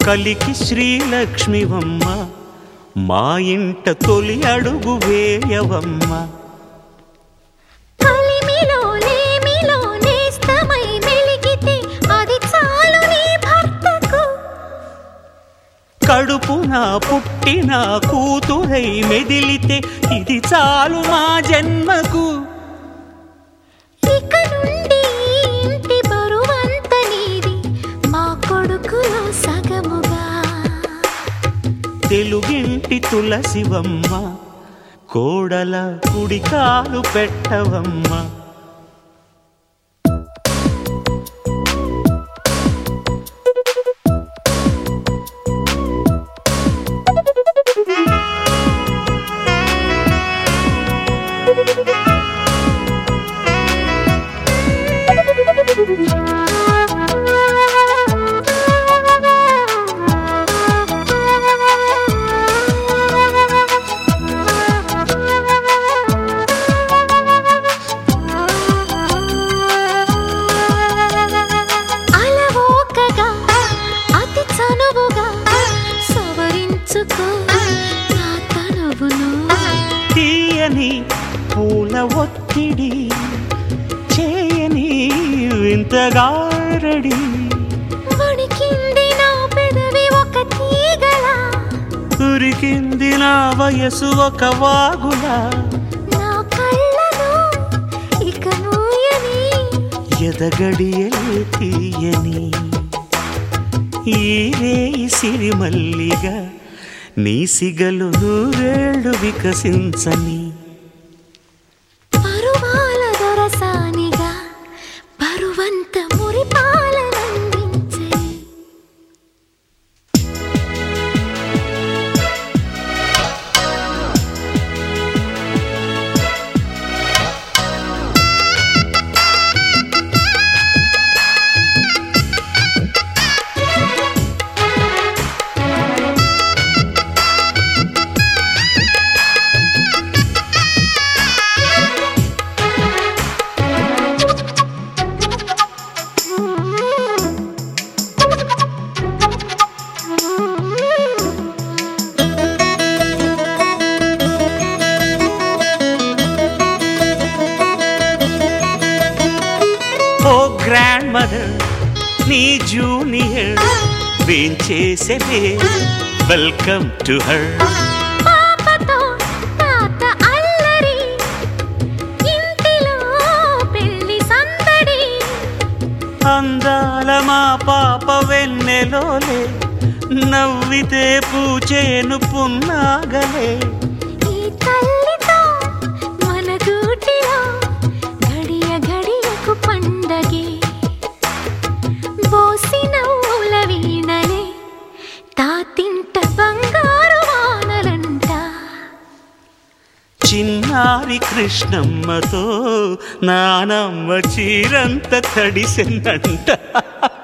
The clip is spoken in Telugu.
కలికి శ్రీలక్ష్మివమ్మ మా ఇంట తొలి అడుగు వేయవమ్మ కలిమిలో లేమిలో నేస్తమై మెలిగితే అది చాలు నీ భర్తకు కడుపున పుట్టిన కూతురై మెదిలితే ఇది చాలు మా జన్మకు ఇక నుండి ఈ ఇంటి బరువంత నీది మా కొడుకులో సగముగా తెలుగింటి తులసివమ్మ కోడల కుడికాలు పెట్టవమ్మ అలవోకగా అతి చనువుగా సవరించుకో నా తనువును తీయని పూల ఒత్తిడి చేయని వింతగారడి వణికింది నా పెదవి ఒక తీగలా ఉరికింది నా వయసు ఒక వాగులా నా కళ్ళను ఇక మూయని ఎదగడియలే తీయని ఈ రేయి సిరిమల్లిగా నీ సిగలు నూరేళ్లు వికసించని పరువాల దొరసానిగా పరువంత మురిపాలనందించని ఓ గ్రాండ్ మదర్ నీ జూనియర్ వేంచేసే వెల్కమ్ టు హర్ పాపతో తాత అల్లరి ఇంటిలో పెళ్లి సందడి అందాల మా పాప వెన్నెలోలే నవ్వితే పూచేను పున్నాగలే ఈ తల్లితో మన గూటిలో గడియ గడియకు పండగే బోసి నవ్వుల వీణలే తాతింట బంగారు వానలంట చిన్నారి కృష్ణమ్మతో నానమ్మ చీరంత తడిసిందంట